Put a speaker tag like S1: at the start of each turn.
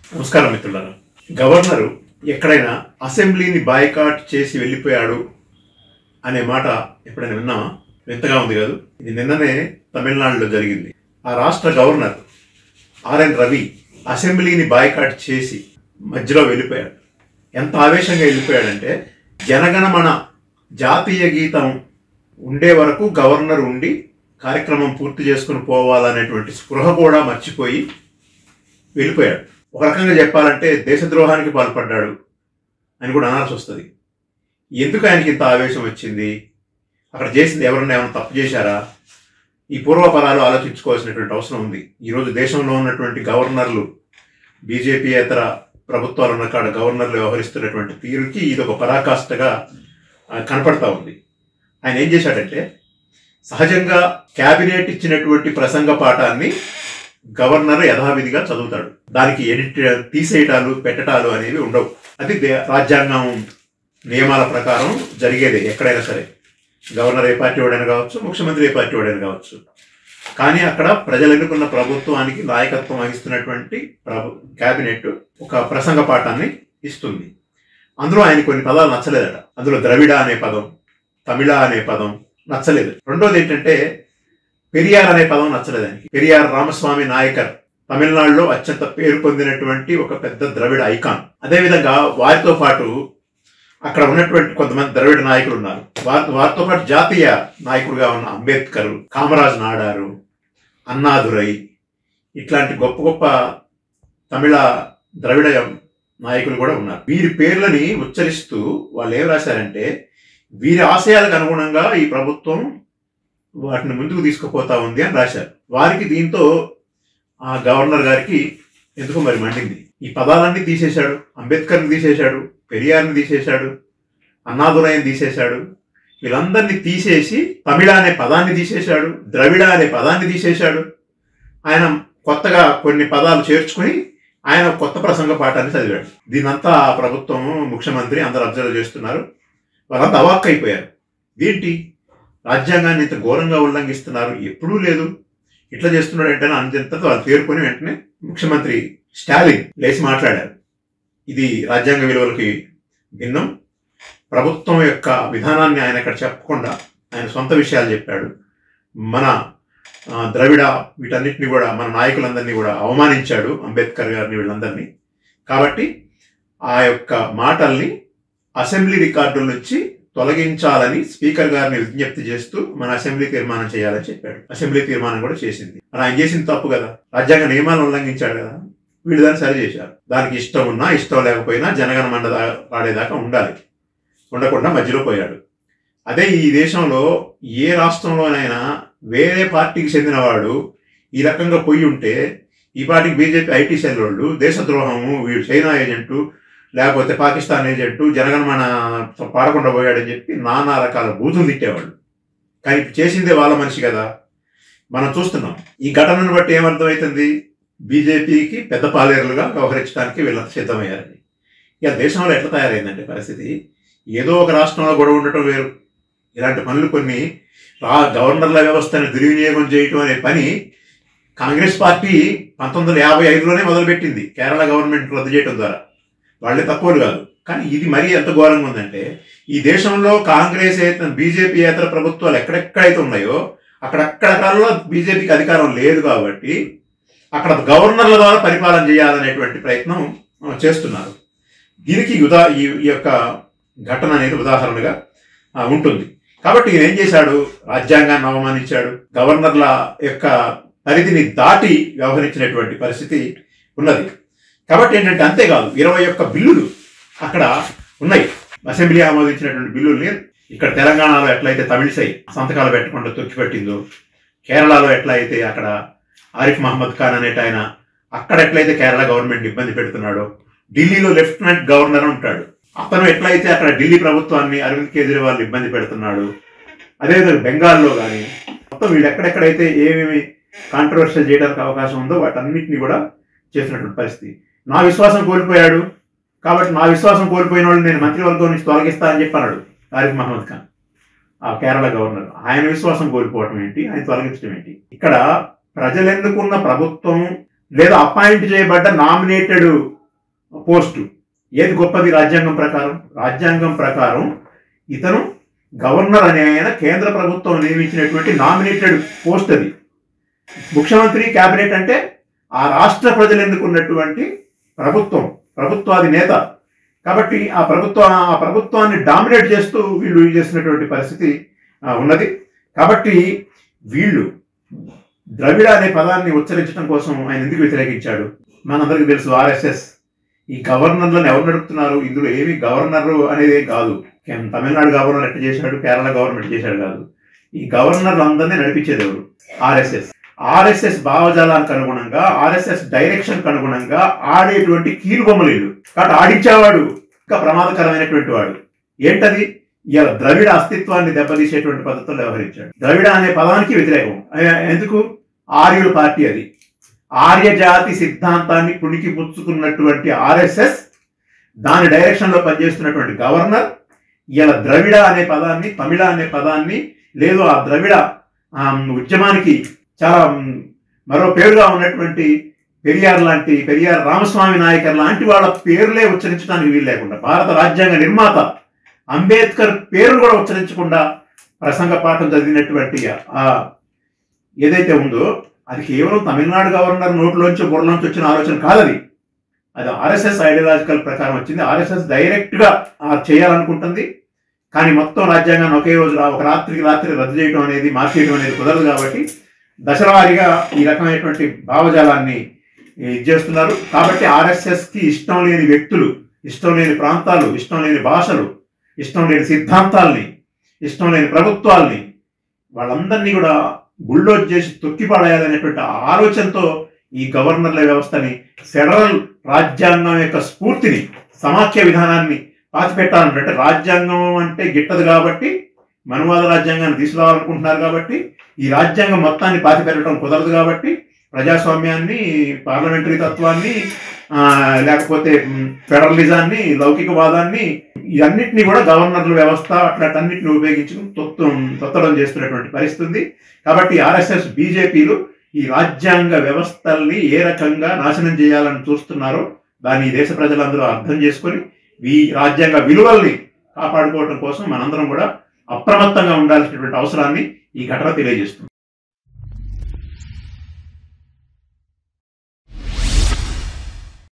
S1: నమస్కారం మిత్రులారా గవర్నరు ఎక్కడైనా అసెంబ్లీని బాయ్కాట్ చేసి వెళ్ళిపోయాడు అనే మాట ఎప్పుడైనా విన్నామా వింతగా ఉంది కాదు ఇది నిన్ననే తమిళనాడులో జరిగింది ఆ రాష్ట్ర గవర్నర్ ఆర్ఎన్ రవి అసెంబ్లీని బాయ్కాట్ చేసి మధ్యలో వెళ్ళిపోయాడు ఎంత ఆవేశంగా వెళ్ళిపోయాడంటే జనగణమన జాతీయ గీతం ఉండే వరకు గవర్నర్ ఉండి కార్యక్రమం పూర్తి చేసుకుని పోవాలనేటువంటి స్పృహ కూడా మర్చిపోయి వెళ్ళిపోయాడు ఒక రకంగా చెప్పాలంటే దేశద్రోహానికి పాల్పడ్డాడు అని కూడా అనాల్సి వస్తుంది ఎందుకు ఆయనకి ఇంత ఆవేశం వచ్చింది అక్కడ చేసింది ఎవరన్నా ఏమైనా తప్పు చేశారా ఈ పూర్వపరాలు ఆలోచించుకోవాల్సినటువంటి అవసరం ఉంది ఈరోజు దేశంలో ఉన్నటువంటి గవర్నర్లు బీజేపీయేతర ప్రభుత్వాలు ఉన్న కాడ గవర్నర్లు వ్యవహరిస్తున్నటువంటి తీరుకి ఇది ఒక పరాకాష్ఠగా ఆ, కనపడతా ఉంది ఆయన ఏం చేశాడంటే సహజంగా క్యాబినెట్ ఇచ్చినటువంటి ప్రసంగ పాఠాన్ని గవర్నర్ యథావిధిగా చదువుతాడు దానికి ఎడిట్ తీసేయటాలు పెట్టటాలు అనేవి ఉండవు అది దే- రాజ్యాంగం నియమాల ప్రకారం జరిగేదే ఎక్కడైనా సరే గవర్నర్ ఏ పార్టీ వాడైనా కావచ్చు ముఖ్యమంత్రి ఏ పార్టీ వాడైనా కావచ్చు కానీ అక్కడ ప్రజలు ఎన్నుకున్న ప్రభుత్వానికి నాయకత్వం వహిస్తున్నటువంటి ప్రభు క్యాబినెట్ ఒక ప్రసంగ పాఠాన్ని ఇస్తుంది అందులో ఆయన కొన్ని పదాలు నచ్చలేదట అందులో ద్రవిడ అనే పదం తమిళ అనే పదం నచ్చలేదు రెండోది ఏంటంటే పెరియార్ అనే పదం నచ్చలేదు ఆయనకి పెరియార్ రామస్వామి నాయకర్ తమిళనాడులో అత్యంత పేరు పొందినటువంటి ఒక పెద్ద ద్రవిడ ఐకాన్ అదేవిధంగా వారితో పాటు అక్కడ ఉన్నటువంటి కొంతమంది ద్రవిడ నాయకులు ఉన్నారు వారి వారితో పాటు జాతీయ నాయకుడుగా ఉన్న అంబేద్కర్ కామరాజ్ నాడారు అన్నాదురై ఇట్లాంటి గొప్ప గొప్ప తమిళ ద్రవిడ నాయకులు కూడా ఉన్నారు వీరి పేర్లని ఉచ్చరిస్తూ వాళ్ళు ఏం రాశారంటే వీరి ఆశయాలకు అనుగుణంగా ఈ ప్రభుత్వం వాటిని ముందుకు తీసుకుపోతా ఉంది అని రాశారు వారికి దీంతో ఆ గవర్నర్ గారికి ఎందుకు మరి మండింది ఈ పదాలన్నీ తీసేశాడు అంబేద్కర్ని తీసేశాడు పెరియార్ని తీసేశాడు అన్నాదురాయని తీసేశాడు వీళ్ళందరినీ తీసేసి తమిళ అనే పదాన్ని తీసేశాడు ద్రవిడ అనే పదాన్ని తీసేశాడు ఆయన కొత్తగా కొన్ని పదాలు చేర్చుకుని ఆయన ఒక కొత్త ప్రసంగ పాఠాన్ని చదివాడు దీనంతా ఆ ప్రభుత్వం ముఖ్యమంత్రి అందరూ అబ్జర్వ్ చేస్తున్నారు వాళ్ళంతా అవాక్ అయిపోయారు ఏంటి రాజ్యాంగాన్ని ఇంత ఘోరంగా ఉల్లంఘిస్తున్నారు ఎప్పుడూ లేదు ఇట్లా చేస్తున్నాడు అంటే అంతతో వాళ్ళు తేరుకొని వెంటనే ముఖ్యమంత్రి స్టాలిన్ లేచి మాట్లాడారు ఇది రాజ్యాంగ విలువలకి భిన్నం ప్రభుత్వం యొక్క విధానాన్ని ఆయన ఇక్కడ చెప్పకుండా ఆయన సొంత విషయాలు చెప్పాడు మన ఆ, ద్రవిడ వీటన్నిటిని కూడా మన నాయకులందరినీ కూడా అవమానించాడు అంబేద్కర్ గారిని వీళ్ళందరినీ కాబట్టి ఆ యొక్క మాటల్ని అసెంబ్లీ రికార్డుల నుంచి తొలగించాలని స్పీకర్ గారిని విజ్ఞప్తి చేస్తూ మన అసెంబ్లీ తీర్మానం చేయాలని చెప్పాడు అసెంబ్లీ తీర్మానం కూడా చేసింది మరి ఆయన చేసింది తప్పు కదా రాజ్యాంగ నియమాలను ఉల్లంఘించాడు కదా వీళ్ళు దాన్ని సరి చేశారు దానికి ఇష్టం ఉన్నా ఇష్టం లేకపోయినా జనగణమండ దా- పాడేదాకా ఉండాలి ఉండకుండా మధ్యలో పోయాడు అదే ఈ దేశంలో ఏ రాష్ట్రంలోనైనా వేరే పార్టీకి చెందినవాడు ఈ రకంగా పోయి ఉంటే ఈ పార్టీకి బీజేపీ ఐటీ సెల్ వాళ్ళు దేశద్రోహము వీడు చైనా ఏజెంటు లేకపోతే పాకిస్తాన్ ఏజెంటు జనగణమన పాడకుండా పోయాడని చెప్పి నానా రకాల బూతులు తిట్టేవాళ్ళు కానీ ఇప్పుడు చేసిందే వాళ్ళ మనిషి కదా మనం చూస్తున్నాం ఈ ఘటనను బట్టి ఏమర్థమవుతుంది బీజేపీకి పెద్ద పాలేరులుగా వ్యవహరించడానికి వీళ్ళంతా సిద్ధమయ్యారని ఇక దేశంలో ఎట్లా తయారైందంటే పరిస్థితి ఏదో ఒక రాష్ట్రంలో గొడవ ఉండటం వేరు ఇలాంటి పనులు కొన్ని రా గవర్నర్ల వ్యవస్థను దుర్వినియోగం చేయటం అనే పని కాంగ్రెస్ పార్టీ పంతొమ్మిది వందల యాభై ఐదులోనే మొదలుపెట్టింది కేరళ గవర్నమెంట్ రద్దు చేయడం ద్వారా వాళ్ళే తక్కువలు కాదు కానీ ఇది మరీ ఎంత ఘోరంగా ఉందంటే ఈ దేశంలో కాంగ్రెస్ బీజేపీ ఏతర ప్రభుత్వాలు ఎక్కడెక్కడైతే ఉన్నాయో అక్కడక్కడకాలలో బీజేపీకి అధికారం లేదు కాబట్టి అక్కడ గవర్నర్ల ద్వారా పరిపాలన చేయాలనేటువంటి ప్రయత్నం ఆ, చేస్తున్నారు దీనికి ఉదా ఈ ఈ యొక్క ఘటన అనేది ఉదాహరణగా ఆ, ఉంటుంది కాబట్టి ఈయన ఏం చేశాడు రాజ్యాంగాన్ని అవమానించాడు గవర్నర్ల యొక్క పరిధిని దాటి వ్యవహరించినటువంటి పరిస్థితి ఉన్నది కాబట్టి ఏంటంటే అంతేకాదు ఇరవై ఒక్క బిల్లులు అక్కడ ఉన్నాయి అసెంబ్లీ ఆమోదించినటువంటి బిల్లుల్ని ఇక్కడ తెలంగాణలో ఎట్లయితే తమిళిసై సంతకాలు పెట్టకుండా తొక్కిపెట్టిందో కేరళలో ఎట్లా అయితే అక్కడ ఆరిఫ్ మహమ్మద్ ఖాన్ అనేట ఆయన అక్కడ ఎట్లయితే కేరళ గవర్నమెంట్ ఇబ్బంది పెడుతున్నాడో ఢిల్లీలో లెఫ్టినెంట్ గవర్నర్ ఉంటాడు అతను ఎట్లయితే అక్కడ ఢిల్లీ ప్రభుత్వాన్ని అరవింద్ కేజ్రీవాల్ ఇబ్బంది పెడుతున్నాడు అదేవిధంగా బెంగాల్లో కానీ మొత్తం వీడు ఎక్కడెక్కడైతే ఏమేమి కాంట్రవర్షియల్ చేయడానికి అవకాశం ఉందో వాటన్నిటిని కూడా చేసినటువంటి పరిస్థితి నా విశ్వాసం కోల్పోయాడు కాబట్టి నా విశ్వాసం కోల్పోయిన వాళ్ళు నేను మంత్రివర్గం నుంచి తొలగిస్తా అని చెప్పన్నాడు ఆరిఫ్ మహమ్మద్ ఖాన్ ఆ కేరళ గవర్నర్ ఆయన విశ్వాసం కోల్పోవటం ఏంటి ఆయన తొలగించడం ఏంటి ఇక్కడ ప్రజలెన్నుకున్న ప్రభుత్వం లేదా అపాయింట్ చేయబడ్డ నామినేటెడ్ పోస్టు ఏది గొప్పది రాజ్యాంగం ప్రకారం రాజ్యాంగం ప్రకారం ఇతను గవర్నర్ అనే ఆయన కేంద్ర ప్రభుత్వం నియమించినటువంటి నామినేటెడ్ పోస్ట్ అది ముఖ్యమంత్రి కేబినెట్ అంటే ఆ రాష్ట్ర ప్రజలు ఎన్నుకున్నటువంటి ప్రభుత్వం ప్రభుత్వాది నేత కాబట్టి ఆ ప్రభుత్వ ఆ ప్రభుత్వాన్ని డామినేట్ చేస్తూ వీళ్ళు చేసినటువంటి పరిస్థితి ఆ, ఉన్నది కాబట్టి వీళ్ళు ద్రవిడ అనే పదాన్ని ఉచ్చరించడం కోసం ఆయన ఎందుకు వ్యతిరేకించాడు మనందరికీ తెలుసు ఆర్ఎస్ఎస్ ఈ గవర్నర్లను ఎవరు నడుపుతున్నారు ఇందులో ఏమి గవర్నర్ అనేది ఏం కాదు కేం- తమిళనాడు గవర్నర్ ఎట్ట చేశాడు కేరళ గవర్నమెంట్ చేశాడు కాదు ఈ గవర్నర్లు అందరినీ నడిపించేది ఎవరు ఆర్ఎస్ఎస్ ఆర్ఎస్ఎస్ భావజాలానికి అనుగుణంగా ఆర్ఎస్ఎస్ డైరెక్షన్ అనుగుణంగా ఆడేటువంటి కీలుబొమ్మలు వీళ్ళు కాబట్టి ఆడించేవాడు ఇంకా ప్రమాదకరమైనటువంటి వాడు ఏంటది ఇలా ద్రవిడ అస్తిత్వాన్ని దెబ్బతీసేటువంటి పద్ధతుల్లో వ్యవహరించాడు ద్రవిడ అనే పదానికి వ్యతిరేకం ఏ- ఎందుకు ఆర్యుల పార్టీ అది ఆర్య జాతి సిద్ధాంతాన్ని పుణికి పుచ్చుకున్నటువంటి ఆర్ఎస్ఎస్ దాని డైరెక్షన్ లో పనిచేస్తున్నటువంటి గవర్నర్ ఇలా ద్రవిడ అనే పదాన్ని తమిళ అనే పదాన్ని లేదు ఆ ద్రవిడ ఆ, ఉద్యమానికి చాలా మ్, మరో పేరుగా ఉన్నటువంటి పెరియార్ లాంటి పెరియార్ రామస్వామి నాయకర్ లాంటి వాళ్ళ పేర్లే ఉచ్చరించడానికి వీలు లేకుండా భారత రాజ్యాంగ నిర్మాత అంబేద్కర్ పేరును కూడా ఉచ్చరించకుండా ప్రసంగ పాఠం చదివినటువంటి ఆ ఏదైతే ఉందో అది కేవలం తమిళనాడు గవర్నర్ నోట్లోంచి బుర్రలోంచి వచ్చిన ఆలోచన కాదది అది ఆర్ఎస్ఎస్ ఐడియాలజికల్ ప్రకారం వచ్చింది ఆర్ఎస్ఎస్ డైరెక్ట్ గా ఆ, చేయాలనుకుంటుంది కానీ మొత్తం రాజ్యాంగాన్ని ఒకే రోజు రా- ఒక రాత్రికి రాత్రి రద్దు చేయడం అనేది మార్చేయడం అనేది కుదరదు కాబట్టి దశలవారీగా ఈ రకమైనటువంటి భావజాలాన్ని ఇది చేస్తున్నారు కాబట్టి ఆర్ఎస్ఎస్ కి ఇష్టం లేని వ్యక్తులు ఇష్టం లేని ప్రాంతాలు ఇష్టం లేని భాషలు ఇష్టం లేని సిద్ధాంతాల్ని ఇష్టం లేని ప్రభుత్వాల్ని వాళ్ళందరినీ కూడా బుల్డోజ్ చేసి తొక్కిపడేయాలనేటువంటి ఆలోచనతో ఈ గవర్నర్ల వ్యవస్థని ఫెడరల్ రాజ్యాంగం యొక్క స్ఫూర్తిని సమాఖ్య విధానాన్ని పాతిపెట్టాలంటే రాజ్యాంగం అంటే గిట్టదు కాబట్టి మనువాద రాజ్యాంగాన్ని తీసుకురావాలనుకుంటున్నారు కాబట్టి ఈ రాజ్యాంగం మొత్తాన్ని పాతిపెట్టడం కుదరదు కాబట్టి ప్రజాస్వామ్యాన్ని పార్లమెంటరీ తత్వాన్ని ఆ, లేకపోతే మ్, ఫెడరలిజాన్ని లౌకికవాదాన్ని ఇవన్నిటిని కూడా గవర్నర్ల వ్యవస్థ అట్లాంటన్నిటిని ఉపయోగించుకుని తొత్తు తొత్తడం చేస్తున్నటువంటి పరిస్థితి ఉంది కాబట్టి ఆర్ఎస్ఎస్ బీజేపీలు ఈ రాజ్యాంగ వ్యవస్థల్ని ఏ రకంగా నాశనం చేయాలని చూస్తున్నారో దాన్ని ఈ దేశ ప్రజలందరూ అర్థం చేసుకొని ఈ రాజ్యాంగ విలువల్ని కాపాడుకోవడం కోసం మనందరం కూడా అప్రమత్తంగా ఉండాల్సినటువంటి అవసరాన్ని ఈ ఘటన తెలియజేస్తుంది